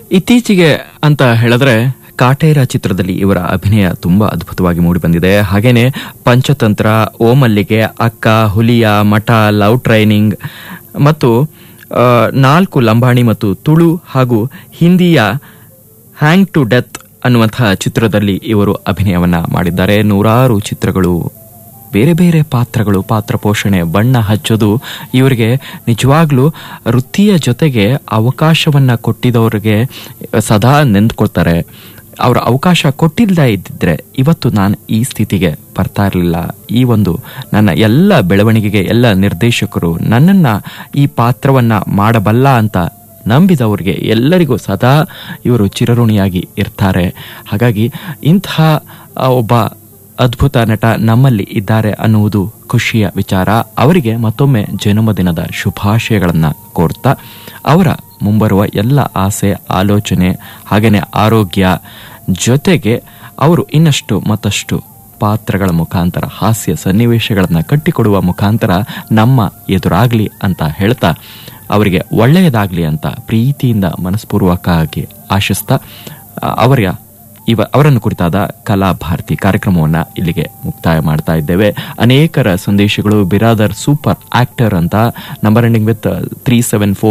ಇತ್ತೀಚೆಗೆ ಅಂತ ಹೇಳಿದ್ರೆ ಕಾಟೇರ ಚಿತ್ರದಲ್ಲಿ ಇವರ ಅಭಿನಯ ತುಂಬಾ ಅದ್ಭುತವಾಗಿ ಮೂಡಿಬಂದಿದೆ ಹಾಗೇನೆ ಪಂಚತಂತ್ರ ಓಮಲ್ಲಿಗೆ ಅಕ್ಕ ಹುಲಿಯ ಮಠ ಲವ್ ಟ್ರೈನಿಂಗ್ ಮತ್ತು ಆ, ನಾಲ್ಕು ಲಂಬಾಣಿ ಮತ್ತು ತುಳು ಹಾಗೂ ಹಿಂದಿಯ ಹ್ಯಾಂಗ್ ಟು ಡೆತ್ ಅನ್ನುವಂತಹ ಚಿತ್ರದಲ್ಲಿ ಇವರು ಅಭಿನಯವನ್ನ ಮಾಡಿದ್ದಾರೆ ನೂರಾರು ಚಿತ್ರಗಳು ಬೇರೆ ಬೇರೆ ಪಾತ್ರಗಳು ಪಾತ್ರ ಪೋಷಣೆ ಬಣ್ಣ ಹಚ್ಚೋದು ಇವರಿಗೆ ನಿಜವಾಗ್ಲೂ ವೃತ್ತಿಯ ಜೊತೆಗೆ ಅವಕಾಶವನ್ನ ಕೊಟ್ಟಿದವರಿಗೆ ಸದಾ ನೆಂದ್ಕೊಳ್ತಾರೆ ಅವರ ಅವಕಾಶ ಕೊಟ್ಟಿಲ್ಲದೆ ಇದ್ದಿದ್ರೆ ಇವತ್ತು ನಾನು ಈ ಸ್ಥಿತಿಗೆ ಬರ್ತಾ ಇರಲಿಲ್ಲ ಈ ಒಂದು ನನ್ನ ಎಲ್ಲ ಬೆಳವಣಿಗೆಗೆ ಎಲ್ಲ ನಿರ್ದೇಶಕರು ನನ್ನನ್ನ ಈ ಪಾತ್ರವನ್ನ ಮಾಡಬಲ್ಲ ಅಂತ ನಂಬಿದವರಿಗೆ ಎಲ್ಲರಿಗೂ ಸದಾ ಇವರು ಚಿರಋಣಿಯಾಗಿ ಇರ್ತಾರೆ ಹಾಗಾಗಿ ಇಂತಹ ಆ, ಒಬ್ಬ ಅದ್ಭುತ ನಟ ನಮ್ಮಲ್ಲಿ ಇದ್ದಾರೆ ಅನ್ನುವುದು ಖುಷಿಯ ವಿಚಾರ ಅವರಿಗೆ ಮತ್ತೊಮ್ಮೆ ಜನ್ಮದಿನದ ಶುಭಾಶಯಗಳನ್ನ ಕೋರ್ತಾ ಅವರ ಮುಂಬರುವ ಎಲ್ಲ ಆಸೆ ಆಲೋಚನೆ ಹಾಗೇನೆ ಆರೋಗ್ಯ ಜೊತೆಗೆ ಅವರು ಇನ್ನಷ್ಟು ಮತ್ತಷ್ಟು ಪಾತ್ರಗಳ ಮುಖಾಂತರ ಹಾಸ್ಯ ಸನ್ನಿವೇಶಗಳನ್ನ ಕಟ್ಟಿಕೊಡುವ ಮುಖಾಂತರ ನಮ್ಮ ಎದುರಾಗ್ಲಿ ಅಂತ ಹೇಳ್ತಾ ಅವರಿಗೆ ಒಳ್ಳೆಯದಾಗ್ಲಿ ಅಂತ ಪ್ರೀತಿಯಿಂದ ಮನಸ್ಪೂರ್ವಕವಾಗಿ ಆಶಿಸ್ತಾ ಆ, ಅವರ ಇವ ಅವರನ್ನು ಕುರಿತಾದ ಕಲಾ ಭಾರತಿ ಕಾರ್ಯಕ್ರಮವನ್ನ ಇಲ್ಲಿಗೆ ಮುಕ್ತಾಯ ಮಾಡ್ತಾ ಇದ್ದೇವೆ ಅನೇಕರ ಸಂದೇಶಗಳು ಬಿರಾದರ್ ಸೂಪರ್ ಆಕ್ಟರ್ ಅಂತ number ending with three seven four